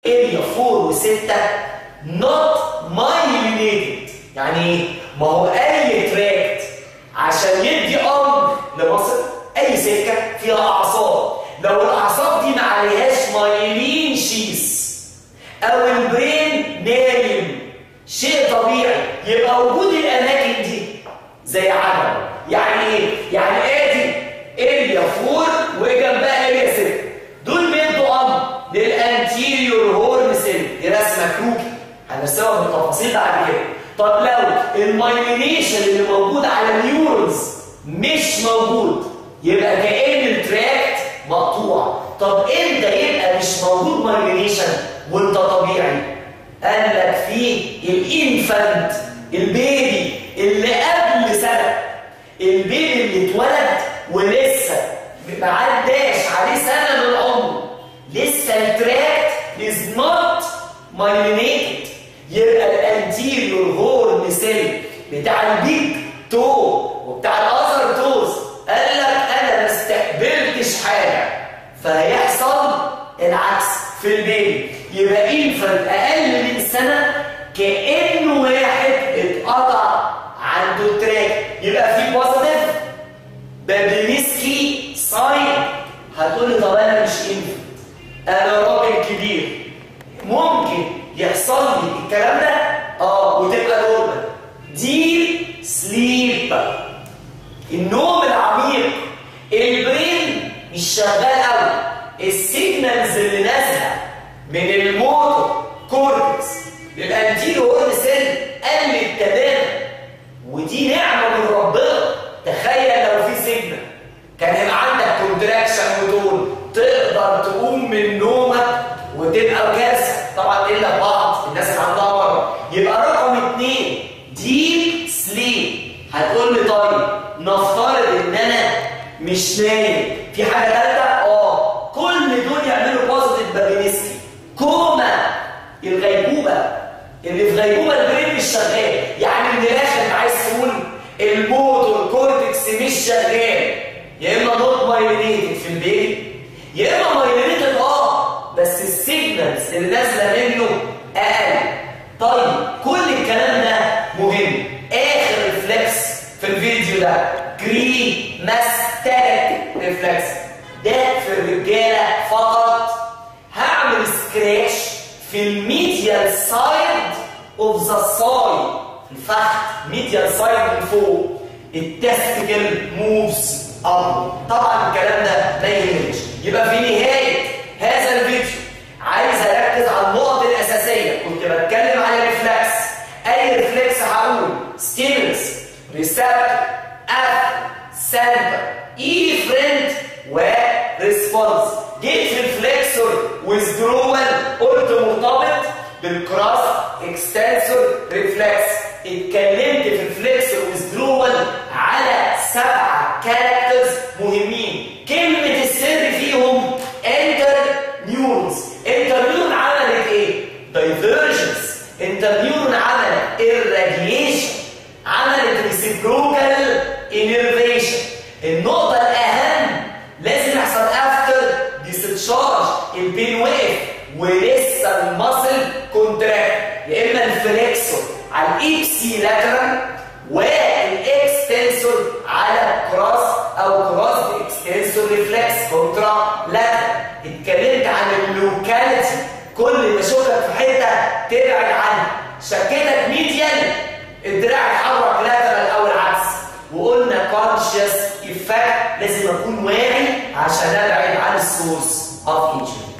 اريا 4 و6 not myelinated يعني ايه؟ ما هو اي تراكت عشان يدي امر لمصر اي سكه فيها اعصاب لو الاعصاب دي ما عليهاش مايلين شيس او البرين نايم شيء طبيعي يبقى وجود الاماكن دي زي عدم يعني ايه؟ يعني ادي اريا 4 وجنبها اريا 6 دول بيدوا امر للانتيريور هورن سيل دي رسمه كروكي هنرسمها بالتفاصيل بعد كده طب لو المايلينيشن اللي موجود على النيورونز مش موجود يبقى كأن التراكت مقطوع طب امتى يبقى مش موجود مايلينيشن وانت طبيعي قال لك في الانفانت البيبي اللي قبل سنه البيبي اللي اتولد ولسه ما عداش عليه سنه من عمره لسه التراكت is not myelinated يبقى الانتيريور هورن سيل بتاع البيج تو وبتاع الاذر توز قال لك انا ما استقبلتش حاجه فهيحصل العكس في البيبي يبقى انفنت اقل من سنه كانه واحد اتقطع عنده التراك يبقى في بوزيتيف بابليسكي ساين هتقول لي طب انا مش انفنت انا راجل كبير ممكن يحصل لي الكلام ده اه وتبقى نورمال ديب سليب النوم العميق البرين مش شغال قوي السيجنالز اللي نازله من الموتور كورتكس للانتيرو هورن سيل قلت تماما ودي نعمه من ربنا تخيل لو في سيجنال كان هيبقى عندك كونتراكشن وتقول تقدر تقوم من نومك وتبقى كارثه طبعا الا بعض الناس اللي عندها مرض يبقى رقم اثنين ديب سليب هتقول لي طيب نفترض ان انا مش نايم في حاجه ثالثه اه كل دول يعملوا بوزيتيف بابينسكي كوما الغيبوبه اللي في غيبوبه البرين مش شغال يعني من الاخر انت عايز تقول الموتور كورتكس مش شغال يا اما نوت مايلينيتد في البيبي يا اما مايلينيتد اه بس السيجنالز اللي نازله منه اقل طيب كل الكلام ده مهم اخر ريفلكس في الفيديو ده جري ماستاتيك ريفلكس ده في الرجاله فقط هعمل سكراتش في الميديال سايد اوف ذا ساي الفخذ ميديال سايد من فوق التستيكل موفز اب طبعا الكلام ده ما يهمش يبقى في نهايه هذا الفيديو عايز اركز على النقط الاساسيه كنت بتكلم على ريفلكس اي ريفلكس هقول ستيمولس ريسبتور اف سنتر ايفرنت وريسبونس جيت في الفلكسور ويزدرول قلت مرتبط بالكراس اكستنسور ريفلكس اتكلمت في الفلكسور ويزدرول على سبعه كاركترز مهمين كلمه السر فيهم انتر نيورونز انتر نيورون عملت ايه دايفرجنس انتر نيورون عملت irradiation عملت reciprocal innervation النقطه الاهم لازم يحصل افتر ديستشارج البين وقف ولسه المصل كونتراكت يا اما الفليكسور على الاكسي لاترال والاكستنسور على كراس او كراس اكستنسور ريفلكس كونترا لاترال اتكلمت عن اللوكاليتي كل ما اشوفك في حته تبعد عنها شكيتك ميديال الدراع اتحرك لاترال او العكس وقلنا كونشس افكت لازم اكون واعي عشان ابعد عن السورس اوف انجري